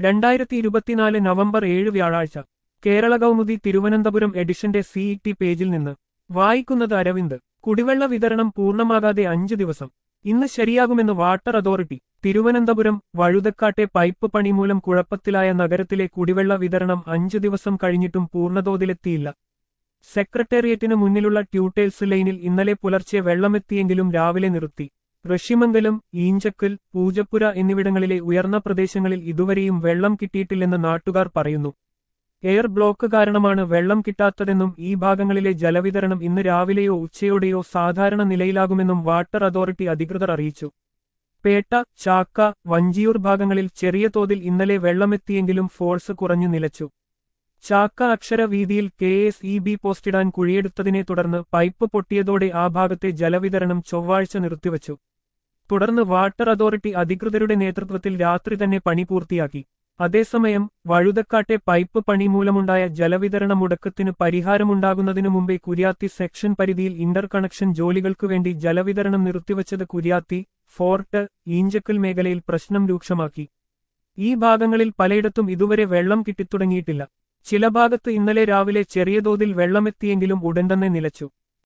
രണ്ടായിരത്തി ഇരുപത്തിനാല് നവംബർ ഏഴ് വ്യാഴാഴ്ച കേരള കൗമുദി തിരുവനന്തപുരം എഡിഷന്റെ സിഇടി പേജിൽ നിന്ന് വായിക്കുന്നത് അരവിന്ദ് കുടിവെള്ള വിതരണം പൂർണ്ണമാകാതെ അഞ്ചു ദിവസം ഇന്ന് ശരിയാകുമെന്ന് വാട്ടർ അതോറിറ്റി തിരുവനന്തപുരം വഴുതക്കാട്ടെ പൈപ്പ് പണി മൂലം കുഴപ്പത്തിലായ നഗരത്തിലെ കുടിവെള്ള വിതരണം അഞ്ചു ദിവസം കഴിഞ്ഞിട്ടും പൂർണ്ണതോതിലെത്തിയില്ല സെക്രട്ടേറിയറ്റിനു മുന്നിലുള്ള ട്യൂട്ടേൽസ് ലൈനിൽ ഇന്നലെ പുലർച്ചെ വെള്ളമെത്തിയെങ്കിലും രാവിലെ നിർത്തി ഋഷിമംഗലം ഈഞ്ചക്കൽ പൂജപ്പുര എന്നിവിടങ്ങളിലെ ഉയർന്ന പ്രദേശങ്ങളിൽ ഇതുവരെയും വെള്ളം കിട്ടിയിട്ടില്ലെന്ന് നാട്ടുകാർ പറയുന്നു എയർ ബ്ലോക്ക് കാരണമാണ് വെള്ളം കിട്ടാത്തതെന്നും ഈ ഭാഗങ്ങളിലെ ജലവിതരണം ഇന്ന് രാവിലെയോ ഉച്ചയോടെയോ സാധാരണ നിലയിലാകുമെന്നും വാട്ടർ അതോറിറ്റി അധികൃതർ അറിയിച്ചു പേട്ട ചാക്ക വഞ്ചിയൂർ ഭാഗങ്ങളിൽ ചെറിയ തോതിൽ ഇന്നലെ വെള്ളമെത്തിയെങ്കിലും ഫോഴ്സ് കുറഞ്ഞു നിലച്ചു ചാക്ക അക്ഷര വീതിയിൽ കെ എസ് ഇ ബി പോസ്റ്റിടാൻ കുഴിയെടുത്തതിനെ തുടർന്ന് പൈപ്പ് പൊട്ടിയതോടെ ആ ഭാഗത്തെ ജലവിതരണം ചൊവ്വാഴ്ച നിർത്തിവച്ചു തുടർന്ന് വാട്ടർ അതോറിറ്റി അധികൃതരുടെ നേതൃത്വത്തിൽ രാത്രി തന്നെ പണി പൂർത്തിയാക്കി അതേസമയം വഴുതക്കാട്ടെ പൈപ്പ് പണി മൂലമുണ്ടായ ജലവിതരണ മുടക്കത്തിന് പരിഹാരമുണ്ടാകുന്നതിനു മുമ്പേ കുര്യാത്തി സെക്ഷൻ പരിധിയിൽ ഇന്റർ കണക്ഷൻ ജോലികൾക്കു വേണ്ടി ജലവിതരണം നിർത്തിവച്ചത് കുര്യാത്തി ഫോർട്ട് ഈഞ്ചക്കൽ മേഖലയിൽ പ്രശ്നം രൂക്ഷമാക്കി ഈ ഭാഗങ്ങളിൽ പലയിടത്തും ഇതുവരെ വെള്ളം കിട്ടിത്തുടങ്ങിയിട്ടില്ല ചില ഭാഗത്ത് ഇന്നലെ രാവിലെ ചെറിയ തോതിൽ വെള്ളമെത്തിയെങ്കിലും ഉടൻ തന്നെ നിലച്ചു